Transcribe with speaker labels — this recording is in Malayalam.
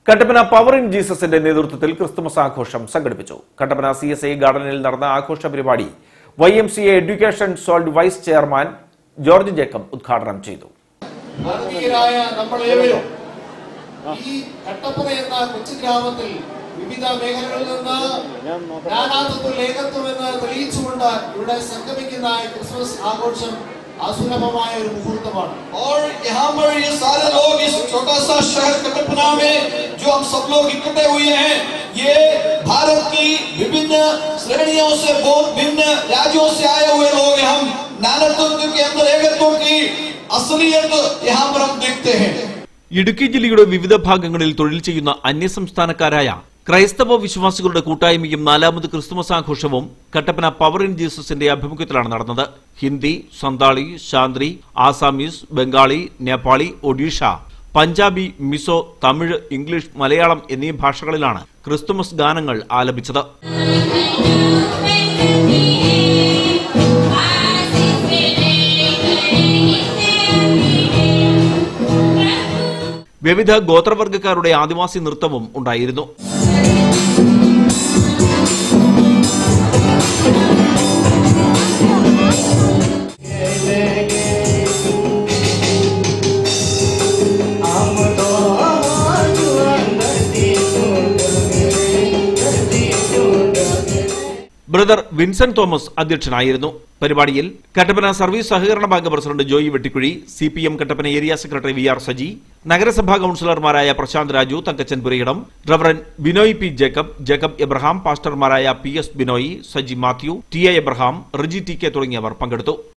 Speaker 1: കട്ടപ്പന പവർ ഇൻ ജീസസിന്റെ നേതൃത്വത്തിൽ ക്രിസ്തുമസ് ആഘോഷം സംഘടിപ്പിച്ചു കട്ടപ്പന സി എസ് ഐ ഗാർഡനിൽ നടന്ന ആഘോഷ പരിപാടി Y M C A education സോൾഡ് വൈസ് ചെയർമാൻ ജോർജ് ജേക്കബ് ഉദ്ഘാടനം ചെയ്തു
Speaker 2: ഭാരതീയരായ നമ്മളേവരും ഈ കട്ടപ്പന എന്ന കൊച്ചു ഗ്രാമത്തിൽ വിവിധ മേഖലകളിൽ നിന്ന് നാനാത്വത്തിൽ ഏകത്വം എന്ന് തെളിയിച്ചുകൊണ്ട് ഇവിടെ സംഗമിക്കുന്ന ഈ ക്രിസ്മസ് ആഘോഷം അസുലഭമായ ഒരു മുഹൂർത്തമാണ്
Speaker 3: और यहाँ पर ये सारे लोग इस छोटा सा शहर कटपना में जो हम सब लोग इकट्ठे हुए हैं ये भारत की विभिन्न श्रेणियों से बहुत भिन्न राज्यों से आए हुए लोग हैं हम नानात्व के अंदर एकत्व की असलियत यहाँ पर हम देखते हैं
Speaker 4: ഇടുക്കി ജില്ലയുടെ വിവിധ ഭാഗങ്ങളിൽ തൊഴിൽ ചെയ്യുന്ന അന്യസംസ്ഥാനക്കാരായ ക്രൈസ്തവ വിശ്വാസികളുടെ കൂട്ടായ്മയും നാലാമത് ക്രിസ്തുമസ് ആഘോഷവും കട്ടപ്പന പവർ ഇൻ ജീസസിന്റെ ആഭിമുഖ്യത്തിലാണ് നടന്നത് ഹിന്ദി സന്താളി ശാന്ത്രി ആസാമീസ് ബംഗാളി നേപ്പാളി ഒഡീഷ പഞ്ചാബി മിസോ തമിഴ് ഇംഗ്ലീഷ് മലയാളം എന്നീ ഭാഷകളിലാണ് ക്രിസ്തുമസ് ഗാനങ്ങൾ ആലപിച്ചത് വിവിധ ഗോത്രവർഗക്കാരുടെ ആദിവാസി നൃത്തവും ഉണ്ടായിരുന്നു ബ്രദർ വിൻസെന്റ് തോമസ് അധ്യക്ഷനായിരുന്നു പരിപാടിയിൽ കട്ടപ്പന സർവീസ് സഹകരണ bank president Joy Vettikuzhi C P M Kattappana area secretary V R Saji നഗരസഭാ കൌൺസിലർമാരായ Prashanth Raju Thankachan Purayidam reverend Binoy P Jacob Jacob Abraham പാസ്റ്റർമാരായ P S Binoy Saji Mathew T A Abraham Riji T K തുടങ്ങിയവർ പങ്കെടുത്തു